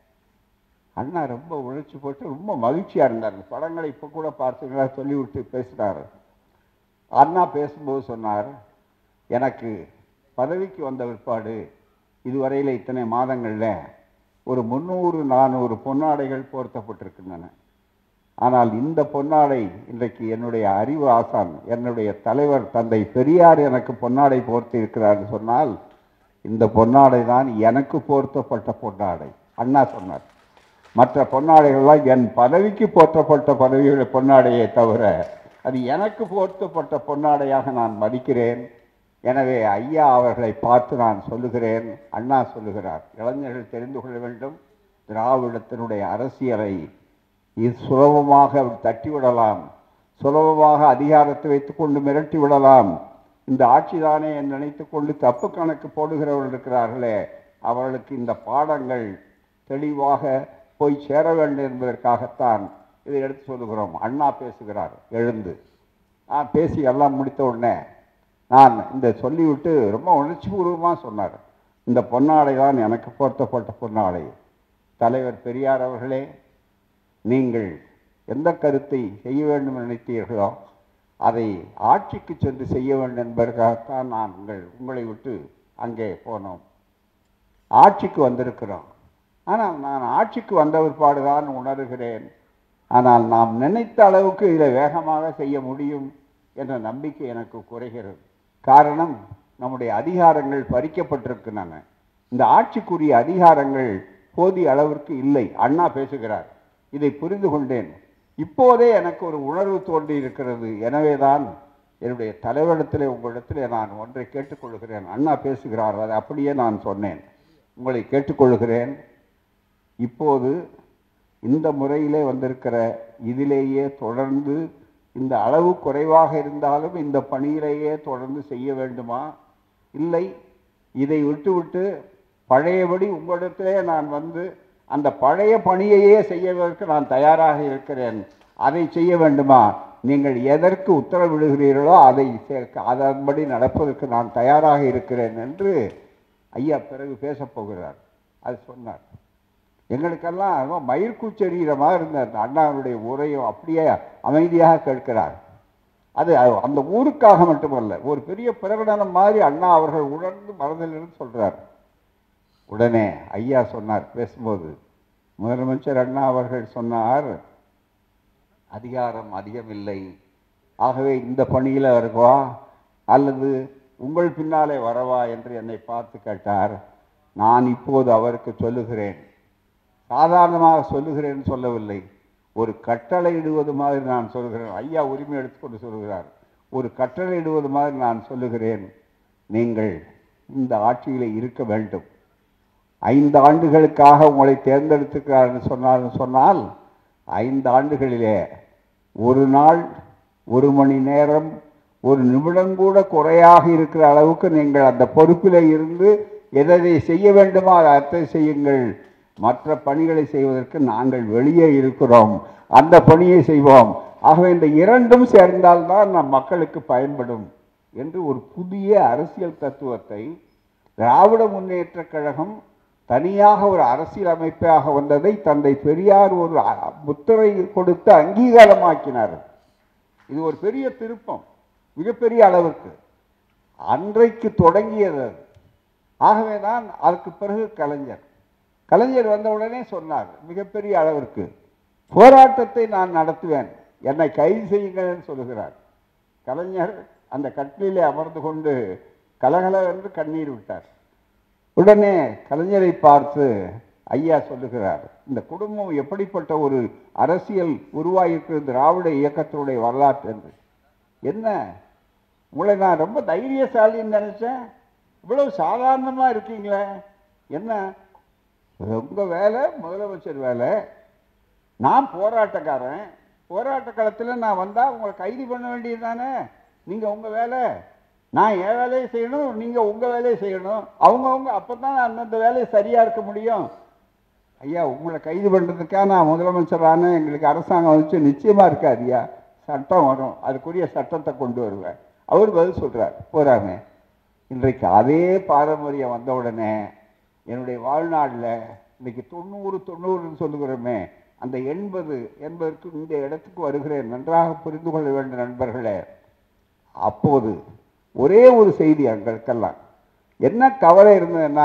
அண்ணா ரொம்ப உழைச்சி போட்டு ரொம்ப மகிழ்ச்சியாக இருந்தார் இந்த படங்களை இப்போ கூட பார்த்தீங்களா சொல்லிவிட்டு பேசினார் அண்ணா பேசும்போது சொன்னார் எனக்கு பதவிக்கு வந்த பிற்பாடு இதுவரையில் இத்தனை மாதங்களில் ஒரு முந்நூறு நானூறு பொன்னாடைகள் போர்த்தப்பட்டிருக்கின்றன ஆனால் இந்த பொன்னாடை இன்றைக்கு என்னுடைய அறிவு ஆசான் என்னுடைய தலைவர் தந்தை பெரியார் எனக்கு பொன்னாடை போர்த்தி இருக்கிறார் சொன்னால் இந்த பொன்னாடை தான் எனக்கு போர்த்தப்பட்ட பொன்னாடை அண்ணா சொன்னார் மற்ற பொன்னாடைகள்லாம் என் பதவிக்கு போற்றப்பட்ட பதவியுடைய பொன்னாடையே தவிர அது எனக்கு போர்த்தப்பட்ட பொன்னாடையாக நான் மதிக்கிறேன் எனவே ஐயா அவர்களை பார்த்து நான் சொல்லுகிறேன் அண்ணா சொல்லுகிறார் இளைஞர்கள் தெரிந்து கொள்ள வேண்டும் திராவிடத்தினுடைய அரசியலை இது சுலபமாக தட்டிவிடலாம் சுலபமாக அதிகாரத்தை வைத்துக்கொண்டு மிரட்டி விடலாம் இந்த ஆட்சிதானே என்று நினைத்துக் கொண்டு தப்பு கணக்கு போடுகிறவர்கள் இருக்கிறார்களே அவர்களுக்கு இந்த பாடங்கள் தெளிவாக போய் சேர வேண்டும் என்பதற்காகத்தான் இதை எடுத்து சொல்லுகிறோம் அண்ணா பேசுகிறார் எழுந்து நான் பேசி எல்லாம் முடித்த உடனே நான் இந்த சொல்லிவிட்டு ரொம்ப உணர்ச்சிபூர்வமாக சொன்னார் இந்த பொன்னாடை தான் எனக்கு போர்த்தப்பட்ட பொன்னாடை தலைவர் பெரியார் அவர்களே நீங்கள் எந்த கருத்தை செய்ய வேண்டும் என்று நினைத்தீர்களோ அதை ஆட்சிக்கு சென்று செய்ய வேண்டும் என்பதற்காகத்தான் நான் உங்கள் உங்களை விட்டு அங்கே போனோம் ஆட்சிக்கு வந்திருக்கிறோம் ஆனால் நான் ஆட்சிக்கு வந்த பிற்பாடு தான் உணர்கிறேன் ஆனால் நாம் நினைத்த அளவுக்கு இதை வேகமாக செய்ய முடியும் என்ற நம்பிக்கை எனக்கு குறைகிறது காரணம் நம்முடைய அதிகாரங்கள் பறிக்கப்பட்டிருக்கின்றன இந்த ஆட்சிக்குரிய அதிகாரங்கள் போதிய அளவிற்கு இல்லை அண்ணா பேசுகிறார் இதை புரிந்து கொண்டேன் இப்போதே எனக்கு ஒரு உணர்வு தோன்றி இருக்கிறது எனவேதான் என்னுடைய தலைவரிடத்திலே உங்களிடத்திலே நான் ஒன்றை கேட்டுக்கொள்கிறேன் அண்ணா பேசுகிறார் அதை அப்படியே நான் சொன்னேன் உங்களை கேட்டுக்கொள்கிறேன் இப்போது இந்த முறையிலே வந்திருக்கிற இதிலேயே தொடர்ந்து இந்த அளவு குறைவாக இருந்தாலும் இந்த பணியிலேயே தொடர்ந்து செய்ய வேண்டுமா இல்லை இதை விட்டுவிட்டு பழையபடி உங்களிடத்திலே நான் வந்து அந்த பழைய பணியையே செய்வதற்கு நான் தயாராக இருக்கிறேன் அதை செய்ய வேண்டுமா நீங்கள் எதற்கு உத்தரவிடுகிறீர்களோ அதை சேர்க்க அதன்படி நடப்பதற்கு நான் தயாராக இருக்கிறேன் என்று ஐயா பிறகு பேசப் போகிறார் அது சொன்னார் எங்களுக்கெல்லாம் ரொம்ப மயிர்கூச்செறிகிற மாதிரி இருந்த அந்த அண்ணாவுடைய உரையும் அப்படியே அமைதியாக கேட்கிறார் அது அது அந்த ஊருக்காக மட்டுமல்ல ஒரு பெரிய பிரகடனம் மாதிரி அண்ணா அவர்கள் உணர்ந்து மனதிலிருந்து சொல்றார் உடனே ஐயா சொன்னார் பேசும்போது முதலமைச்சர் அண்ணா அவர்கள் சொன்னார் அதிகாரம் அதிகமில்லை ஆகவே இந்த பணியில் வருவா அல்லது உங்கள் பின்னாலே வரவா என்று என்னை பார்த்து கேட்டார் நான் இப்போது அவருக்கு சொல்லுகிறேன் சாதாரணமாக சொல்லுகிறேன் சொல்லவில்லை ஒரு கட்டளை இடுவது மாதிரி நான் சொல்கிறேன் ஐயா உரிமை எடுத்துக்கொண்டு சொல்கிறார் ஒரு கட்டளை இடுவது மாதிரி நான் சொல்லுகிறேன் நீங்கள் இந்த ஆட்சியில் இருக்க வேண்டும் ஐந்து ஆண்டுகளுக்காக உங்களை தேர்ந்தெடுத்துக்கிறார் சொன்னால் சொன்னால் ஐந்து ஆண்டுகளிலே ஒரு நாள் ஒரு மணி நேரம் ஒரு நிமிடம் கூட குறையாக இருக்கிற அளவுக்கு நீங்கள் அந்த பொறுப்பில் இருந்து எதை செய்ய வேண்டுமோ அதை அர்த்தம் செய்யுங்கள் மற்ற பணிகளை செய்வதற்கு நாங்கள் வெளியே இருக்கிறோம் அந்த பணியை செய்வோம் ஆகவே இந்த இரண்டும் சேர்ந்தால்தான் நம் மக்களுக்கு பயன்படும் என்று ஒரு புதிய அரசியல் தத்துவத்தை திராவிட முன்னேற்றக் கழகம் தனியாக ஒரு அரசியல் அமைப்பாக வந்ததை தந்தை பெரியார் ஒரு அ- முத்திரை கொடுத்து அங்கீகாரமாக்கினார் இது ஒரு பெரிய திருப்பம் மிகப்பெரிய அளவுக்கு அன்றைக்கு தொடங்கியது அது ஆகவே தான் அதுக்கு பிறகு கலைஞர் கலைஞர் வந்த உடனே சொன்னார் மிகப்பெரிய அளவிற்கு போராட்டத்தை நான் நடத்துவேன் என்னை கைது செய்யுங்கள் சொல்லுகிறார் கலைஞர் அந்த கட்டிலே அமர்ந்து கொண்டு கலகலவென்று கண்ணீர் விட்டார் உடனே கலைஞரை பார்த்து ஐயா சொல்லுகிறார் இந்த குடும்பம் எப்படிப்பட்ட ஒரு அரசியல் உருவாகியிருக்கிறது திராவிட இயக்கத்தினுடைய வரலாற்று என்று என்ன உங்களை நான் ரொம்ப தைரியசாலின்னு நினைச்சேன் இவ்வளவு சாதாரணமா இருக்கீங்களே என்ன உங்க வேலை முதலமைச்சர் வேலை நான் போராட்டக்காரன் போராட்ட களத்தில் நான் வந்தா உங்களை கைது பண்ண வேண்டியது தானே நீங்க உங்க வேலை நான் என் வேலையை செய்யணும் நீங்க உங்க வேலையை செய்யணும் அவங்கவுங்க அப்பதான் அந்தந்த வேலையை சரியா இருக்க முடியும் ஐயா உங்களை கைது பண்ணுறதுக்காக நான் முதலமைச்சர் ஆனேன் எங்களுக்கு அரசாங்கம் வந்துச்சு நிச்சயமா இருக்காது ஐயா சட்டம் வரும் அதுக்குரிய சட்டத்தை கொண்டு வருவேன் அவர் பதில் சொல்றார் போறாங்க இன்றைக்கு அதே பாரம்பரியம் வந்த உடனே என்னுடைய வாழ்நாளில் இன்னைக்கு தொண்ணூறு தொண்ணூறுன்னு சொல்லுகிறோமே அந்த எண்பது என்பதற்கு இந்த இடத்துக்கு வருகிறேன் நன்றாக புரிந்து கொள்ள வேண்டும் நண்பர்களே அப்போது ஒரே ஒரு செய்தி எங்களுக்கெல்லாம் என்ன கவலை இருந்ததுன்னா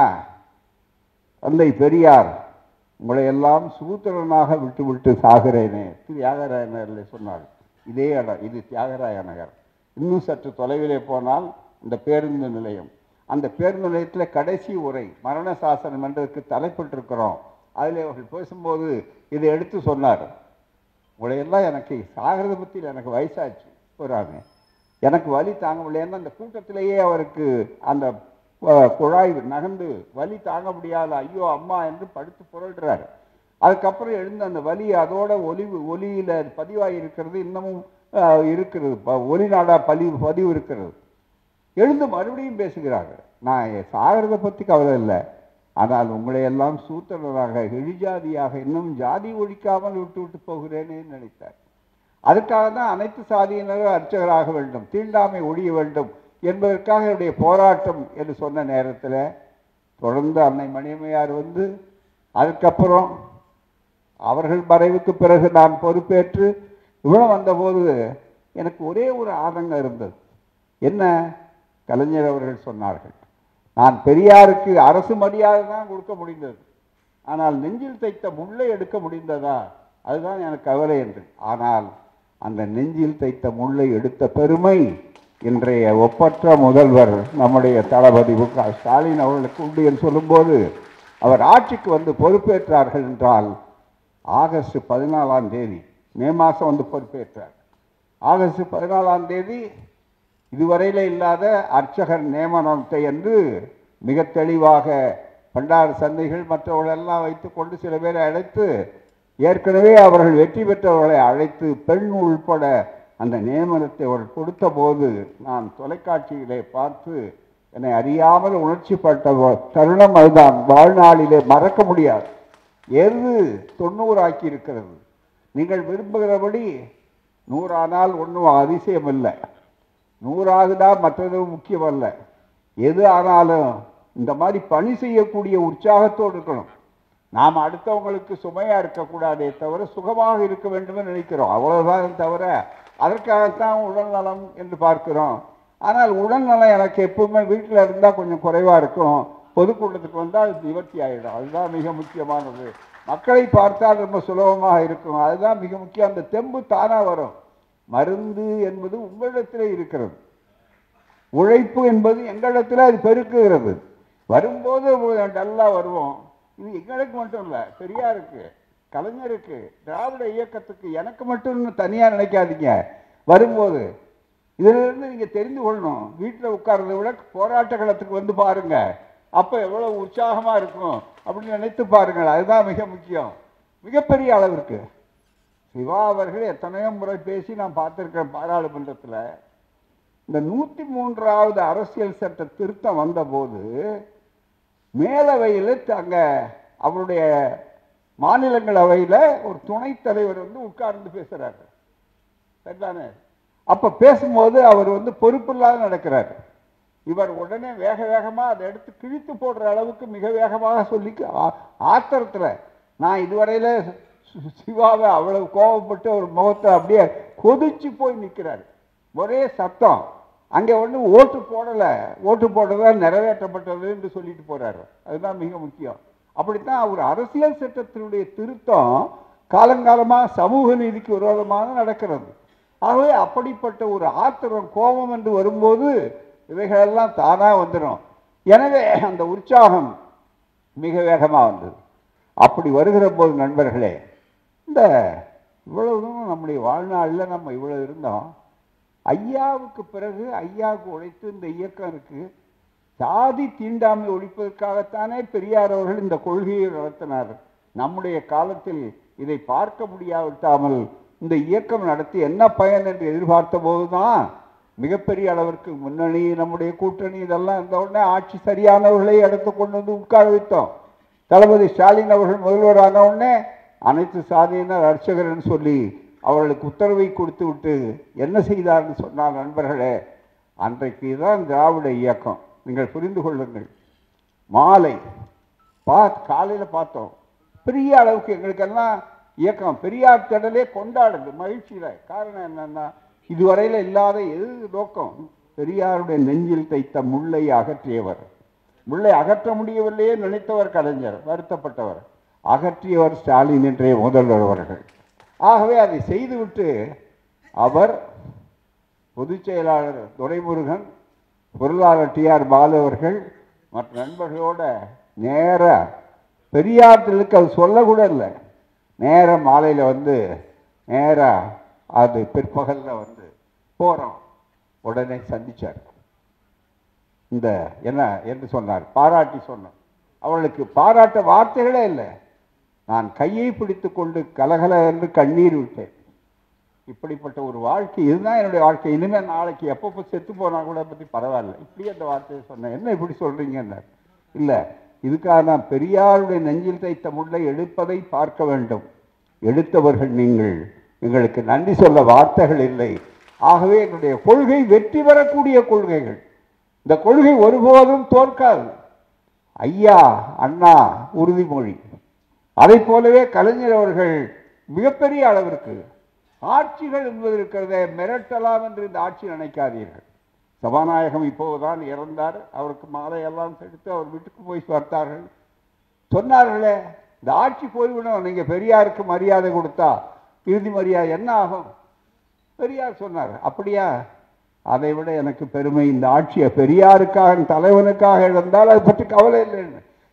தந்தை பெரியார் உங்களை எல்லாம் சூத்திரனாக விட்டு விட்டு சாகிறேனே தியாகராய நகரில் சொன்னார் இதே இடம் இது தியாகராய நகர் இன்னும் சற்று தொலைவிலே போனால் இந்த பேருந்து நிலையம் அந்த பேருந்து நிலையத்தில் கடைசி உரை மரண சாசனம் என்றதுக்கு தலைப்பட்டிருக்கிறோம் அதில் அவர்கள் பேசும்போது இதை எடுத்து சொன்னார் உங்களையெல்லாம் எனக்கு சாகிறத பற்றி எனக்கு வயசாச்சு போகிறாங்க எனக்கு வலி தாங்க முடியல அந்த கூட்டத்திலேயே அவருக்கு அந்த அஹ், குழாய் நகர்ந்து வலி தாங்க முடியாத ஐயோ அம்மா என்று படுத்து புரள்றாரு அதுக்கப்புறம் எழுந்த அந்த வலி அதோட ஒலிவு ஒலியில பதிவாகி இருக்கிறது இன்னமும் அஹ், இருக்கிறது ப- ஒலி நாடா பதிவு பதிவு இருக்கிறது எழுந்து மறுபடியும் பேசுகிறாங்க நான் சாகிறத பற்றி கவலை இல்லை ஆனால் உங்களை எல்லாம் சூத்திரராக இழிஜாதியாக இன்னும் ஜாதி ஒழிக்காமல் விட்டு விட்டு போகிறேனே நினைத்தார் அதுக்காக தான் அனைத்து சாதியினரும் அர்ச்சகராக வேண்டும் தீண்டாமை ஒழிய வேண்டும் என்பதற்காக என்னுடைய போராட்டம் என்று சொன்ன நேரத்தில் தொடர்ந்து அன்னை மணியம்மையார் வந்து அதுக்கப்புறம் அவர்கள் மறைவுக்கு பிறகு நான் பொறுப்பேற்று இவ்வளவு வந்தபோது எனக்கு ஒரே ஒரு ஆதங்கம் இருந்தது என்ன கலைஞர் அவர்கள் சொன்னார்கள் நான் பெரியாருக்கு அரசு மரியாதை தான் கொடுக்க முடிந்தது ஆனால் நெஞ்சில் தைத்த முள்ளை எடுக்க முடிந்ததா அதுதான் எனக்கு கவலை என்று ஆனால் அந்த நெஞ்சில் தைத்த முள்ளை எடுத்த பெருமை இன்றைய ஒப்பற்ற முதல்வர் நம்முடைய தளபதி மு க ஸ்டாலின் அவர்களுக்கு உண்டு என்று சொல்லும்போது அவர் ஆட்சிக்கு வந்து பொறுப்பேற்றார்கள் என்றால் ஆகஸ்ட் பதினாலாம் தேதி மே மாதம் வந்து பொறுப்பேற்றார் ஆகஸ்ட் பதினாலாம் தேதி இதுவரையில் இல்லாத அர்ச்சகர் நியமனத்தை என்று மிக தெளிவாக பண்டார சந்தைகள் மற்றவர்களெல்லாம் வைத்துக்கொண்டு சில பேரை அழைத்து ஏற்கனவே அவர்கள் வெற்றி பெற்றவர்களை அழைத்து பெண் உள்பட அந்த நியமனத்தை அவர்கள் கொடுத்தபோது நான் தொலைக்காட்சியிலே பார்த்து என்னை அறியாமல் உணர்ச்சிப்பட்ட ஒ- தருணம் அதுதான் வாழ்நாளிலே மறக்க முடியாது எது தொண்ணூறாக்கி இருக்கிறது நீங்கள் விரும்புகிறபடி நூறானால் ஒன்றும் அதிசயம் இல்லை நூறாகுதா மற்றது முக்கியமல்ல எது ஆனாலும் இந்த மாதிரி பணி செய்யக்கூடிய உற்சாகத்தோடு இருக்கணும் நாம் அடுத்தவங்களுக்கு சுமையாக இருக்கக்கூடாதே தவிர சுகமாக இருக்க வேண்டும்னு நினைக்கிறோம் அவ்வளவுதான் தவிர அதற்காகத்தான் உடல் நலம் என்று பார்க்கிறோம் ஆனால் உடல் நலம் எனக்கு எப்பவுமே வீட்டில் இருந்தால் கொஞ்சம் குறைவாக இருக்கும் பொதுக்கூட்டத்துக்கு வந்தால் அது நிவர்த்தி ஆகிடும் அதுதான் மிக முக்கியமானது மக்களை பார்த்தால் ரொம்ப சுலபமாக இருக்கும் அதுதான் மிக முக்கியம் அந்த தெம்பு தானாக வரும் மருந்து என்பது உங்களிடத்திலே இருக்கிறது உழைப்பு என்பது எங்களிடத்தில் அது பெருக்குகிறது வரும்போது நல்லா வருவோம் இது எங்களுக்கு மட்டும் இல்லை பெரியாருக்கு கலைஞருக்கு திராவிட இயக்கத்துக்கு எனக்கு மட்டும் தனியாக நினைக்காதீங்க வரும்போது இதிலிருந்து நீங்கள் தெரிந்து கொள்ளணும் வீட்டில் உட்கார்றதை விட போராட்ட களத்துக்கு வந்து பாருங்க அப்போ எவ்வளோ உற்சாகமாக இருக்கும் அப்படின்னு நினைத்து பாருங்கள் அதுதான் மிக முக்கியம் மிகப்பெரிய அளவிற்கு சிவா அவர்கள் எத்தனையோ முறை பேசி நான் பார்த்துருக்கேன் பாராளுமன்றத்தில் இந்த நூற்றி மூன்றாவது அரசியல் சட்ட திருத்தம் வந்தபோது மேலவையில் அங்கே அவருடைய மாநிலங்களவையில் ஒரு துணைத் தலைவர் வந்து உட்கார்ந்து பேசுகிறாரு சரிதானே அப்போ பேசும்போது அவர் வந்து பொறுப்பில்லாத நடக்கிறார் இவர் உடனே வேக வேகமாக அதை எடுத்து கிழித்து போடுற அளவுக்கு மிக வேகமாக சொல்லி ஆத்திரத்தில் நான் இதுவரையில் சி- சிவாவை அவ்வளவு கோபப்பட்டு ஒரு முகத்தை அப்படியே கொதிச்சு போய் நிற்கிறார் ஒரே சத்தம் அங்கே ஒன்று ஓட்டு போடலை ஓட்டு போடுறதா நிறைவேற்றப்பட்டது என்று சொல்லிட்டு போறாரு அதுதான் மிக முக்கியம் அப்படித்தான் அவர் அரசியல் சட்டத்தினுடைய திருத்தம் காலங்காலமாக சமூக நீதிக்கு விரோதமாக நடக்கிறது ஆகவே அப்படிப்பட்ட ஒரு ஆத்திரம் கோபம் என்று வரும்போது இவைகளெல்லாம் தானாக வந்துடும் எனவே அந்த உற்சாகம் மிக வேகமாக வந்தது அப்படி வருகிற போது நண்பர்களே இந்த இவ்வளவு தூரம் நம்முடைய வாழ்நாளில் நம்ம இவ்வளவு இருந்தோம் ஐயாவுக்கு பிறகு ஐயாவுக்கு உழைத்து இந்த இயக்கம் இருக்கு சாதி தீண்டாமை ஒழிப்பதற்காகத்தானே பெரியார் அவர்கள் இந்த கொள்கையை நடத்தினார் நம்முடைய காலத்தில் இதை பார்க்க முடியாவிட்டாமல் இந்த இயக்கம் நடத்தி என்ன பயன் என்று எதிர்பார்த்த போதுதான் மிகப்பெரிய அளவிற்கு முன்னணி நம்முடைய கூட்டணி இதெல்லாம் இருந்த உடனே ஆட்சி சரியானவர்களை எடுத்து கொண்டு வந்து உட்கார வைத்தோம் தளபதி ஸ்டாலின் அவர்கள் முதல்வரான உடனே அனைத்து சாதியினர் அர்ச்சகர்னு சொல்லி அவர்களுக்கு உத்தரவை கொடுத்து விட்டு என்ன செய்தார்னு சொன்னார் நண்பர்களே அன்றைக்கு தான் திராவிட இயக்கம் நீங்கள் புரிந்து கொள்ளுங்கள் மாலை பா காலையில் பார்த்தோம் பெரிய அளவுக்கு எங்களுக்கெல்லாம் இயக்கம் பெரியார் திடலே கொண்டாடுது மகிழ்ச்சியில் காரணம் என்னன்னா இதுவரையில் இல்லாத எது நோக்கம் பெரியாருடைய நெஞ்சில் தைத்த முல்லை அகற்றியவர் முல்லை அகற்ற முடியவில்லையே நினைத்தவர் கலைஞர் வருத்தப்பட்டவர் அகற்றியவர் ஸ்டாலின் என்றே முதல்வர் அவர்கள் ஆகவே அதை செய்துவிட்டு அவர் பொதுச் செயலாளர் துரைமுருகன் பொருளாளர் டிஆர் பாலு அவர்கள் மற்ற நண்பர்களோட நேர பெரியார்களுக்கு அது சொல்லக்கூட இல்லை நேர மாலையில் வந்து நேராக அது பிற்பகலில் வந்து போகிறோம் உடனே சந்திச்சார் இந்த என்ன என்று சொன்னார் பாராட்டி சொன்னார் அவளுக்கு பாராட்ட வார்த்தைகளே இல்லை நான் கையை பிடித்து கொண்டு கலகல என்று கண்ணீர் விட்டேன் இப்படிப்பட்ட ஒரு வாழ்க்கை இதுதான் என்னுடைய வாழ்க்கை இனிமேல் நாளைக்கு எப்பப்போ செத்து போனா கூட பற்றி பரவாயில்ல இப்படி அந்த வார்த்தையை சொன்னேன் என்ன இப்படி சொல்றீங்கன்னு இல்லை இதுக்காக நான் பெரியாருடைய நெஞ்சில் தைத்த முல்லை எடுப்பதை பார்க்க வேண்டும் எடுத்தவர்கள் நீங்கள் எங்களுக்கு நன்றி சொல்ல வார்த்தைகள் இல்லை ஆகவே எங்களுடைய கொள்கை வெற்றி பெறக்கூடிய கொள்கைகள் இந்த கொள்கை ஒருபோதும் தோற்காது ஐயா அண்ணா உறுதிமொழி அதை போலவே கலைஞர் அவர்கள் மிகப்பெரிய அளவிற்கு ஆட்சிகள் என்பது இருக்கிறதே மிரட்டலாம் என்று இந்த ஆட்சி நினைக்காதீர்கள் சபாநாயகம் இப்போதுதான் இறந்தார் அவருக்கு மாலையெல்லாம் எடுத்து அவர் வீட்டுக்கு போய் பார்த்தார்கள் சொன்னார்களே இந்த ஆட்சி போய்விடும் நீங்க பெரியாருக்கு மரியாதை கொடுத்தா இறுதி மரியாதை என்ன ஆகும் பெரியார் சொன்னார் அப்படியா அதை விட எனக்கு பெருமை இந்த ஆட்சியை பெரியாருக்காக தலைவனுக்காக இழந்தால் அதை பற்றி கவலை இல்லைன்னு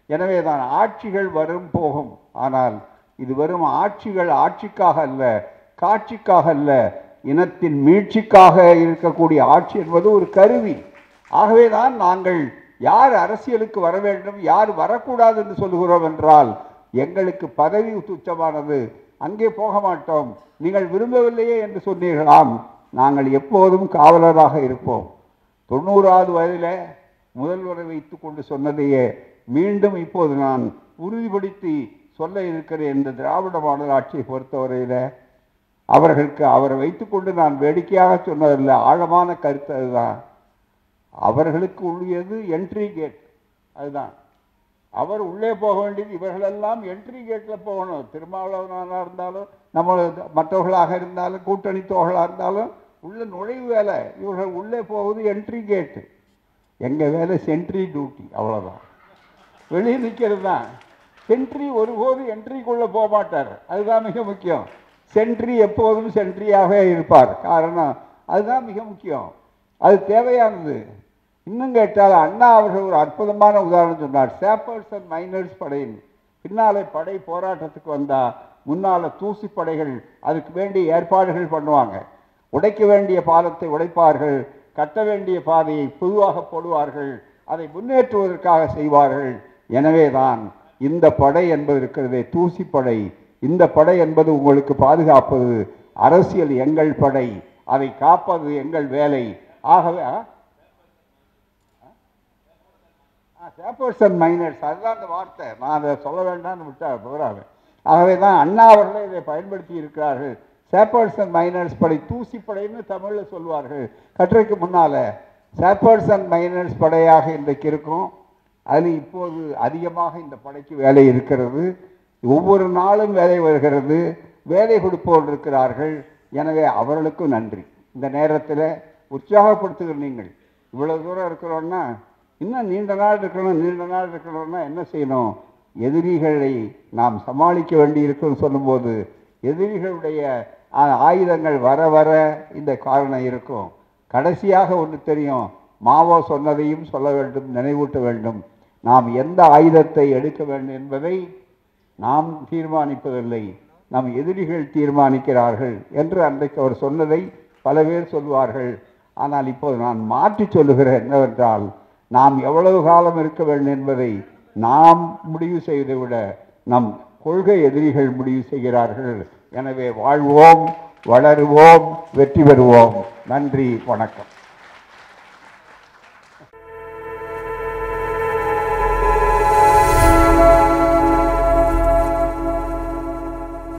எனவே தான் ஆட்சிகள் வரும் போகும் ஆனால் இது வெறும் ஆட்சிகள் ஆட்சிக்காக அல்ல காட்சிக்காக அல்ல இனத்தின் மீட்சிக்காக இருக்கக்கூடிய ஆட்சி என்பது ஒரு கருவி ஆகவே தான் நாங்கள் யார் அரசியலுக்கு வர வேண்டும் யார் வரக்கூடாது என்று சொல்கிறோம் என்றால் எங்களுக்கு பதவி துச்சமானது அங்கே போக மாட்டோம் நீங்கள் விரும்பவில்லையே என்று சொன்னீர்களாம் நாங்கள் எப்போதும் காவலராக இருப்போம் தொண்ணூறாவது வயதில் முதல்வரை வைத்து கொண்டு சொன்னதையே மீண்டும் இப்போது நான் உறுதிப்படுத்தி சொல்ல இருக்கிறேன் இந்த திராவிட மாடல் ஆட்சியை பொறுத்தவரையில் அவர்களுக்கு அவரை வைத்துக்கொண்டு நான் வேடிக்கையாக சொன்னதில்லை ஆழமான கருத்து அதுதான் அவர்களுக்கு உள்ளியது என்ட்ரி கேட் அதுதான் அவர் உள்ளே போக வேண்டியது இவர்களெல்லாம் என்ட்ரி கேட்டில் போகணும் திருமாவளவனாக இருந்தாலும் நம்ம மற்றவர்களாக இருந்தாலும் கூட்டணி தோழர்களாக இருந்தாலும் உள்ள நுழைவு வேலை இவர்கள் உள்ளே போவது என்ட்ரி கேட்டு எங்கள் வேலை சென்ட்ரி டியூட்டி அவ்வளோதான் வெளியே நிற்கிறது தான் சென்ட்ரி ஒருபோது என்ட்ரிக்குள்ளே போக மாட்டார் அதுதான் மிக முக்கியம் சென்ட்ரி எப்போதும் சென்ட்ரியாகவே இருப்பார் காரணம் அதுதான் மிக முக்கியம் அது தேவையானது இன்னும் கேட்டால் அண்ணா அவர்கள் ஒரு அற்புதமான உதாரணம் சொன்னார் சேப்பர்ஸ் அண்ட் மைனர்ஸ் படையின் பின்னாலே படை போராட்டத்துக்கு வந்தா முன்னால தூசி படைகள் அதுக்கு வேண்டிய ஏற்பாடுகள் பண்ணுவாங்க உடைக்க வேண்டிய பாலத்தை உடைப்பார்கள் கட்ட வேண்டிய பாதையை பொதுவாக போடுவார்கள் அதை முன்னேற்றுவதற்காக செய்வார்கள் எனவேதான் இந்த படை என்பது இருக்கிறதே தூசி படை இந்த படை என்பது உங்களுக்கு பாதுகாப்பது அரசியல் எங்கள் படை அதை காப்பது எங்கள் வேலை ஆகவே சேப்பர்ஸ் அண்ட் மைனர்ஸ் அதுதான் அந்த வார்த்தை நான் அதை சொல்ல வேண்டாம்னு விட்டா போகிறாங்க ஆகவே தான் அண்ணா அவர்களே இதை பயன்படுத்தி இருக்கிறார்கள் சேப்பர்ஸ் அண்ட் மைனர்ஸ் படை தூசி படைன்னு தமிழில் சொல்வார்கள் கட்டுரைக்கு முன்னால் சேப்பர்ஸ் அண்ட் மைனர்ஸ் படையாக இன்றைக்கு இருக்கும் அதில் இப்போது அதிகமாக இந்த படைக்கு வேலை இருக்கிறது ஒவ்வொரு நாளும் வேலை வருகிறது வேலை கொடுப்போர் இருக்கிறார்கள் எனவே அவர்களுக்கும் நன்றி இந்த நேரத்தில் உற்சாகப்படுத்துகிற நீங்கள் இவ்வளவு தூரம் இருக்கிறோன்னா இன்னும் நீண்ட நாள் இருக்கணும் நீண்ட நாள் இருக்கணும்னா என்ன செய்யணும் எதிரிகளை நாம் சமாளிக்க வேண்டி இருக்குன்னு சொல்லும்போது எதிரிகளுடைய ஆ- ஆயுதங்கள் வர வர இந்த காரணம் இருக்கும் கடைசியாக ஒன்று தெரியும் மாவோ சொன்னதையும் சொல்ல வேண்டும் நினைவூட்ட வேண்டும் நாம் எந்த ஆயுதத்தை எடுக்க வேண்டும் என்பதை நாம் தீர்மானிப்பதில்லை நம் எதிரிகள் தீர்மானிக்கிறார்கள் என்று அன்றைக்கு அவர் சொன்னதை பல பேர் சொல்வார்கள் ஆனால் இப்போது நான் மாற்றி சொல்லுகிறேன் என்னவென்றால் நாம் எவ்வளவு காலம் இருக்க வேண்டும் என்பதை நாம் முடிவு செய்வதை விட நம் கொள்கை எதிரிகள் முடிவு செய்கிறார்கள் எனவே வாழ்வோம் வளருவோம் வெற்றி பெறுவோம் நன்றி வணக்கம்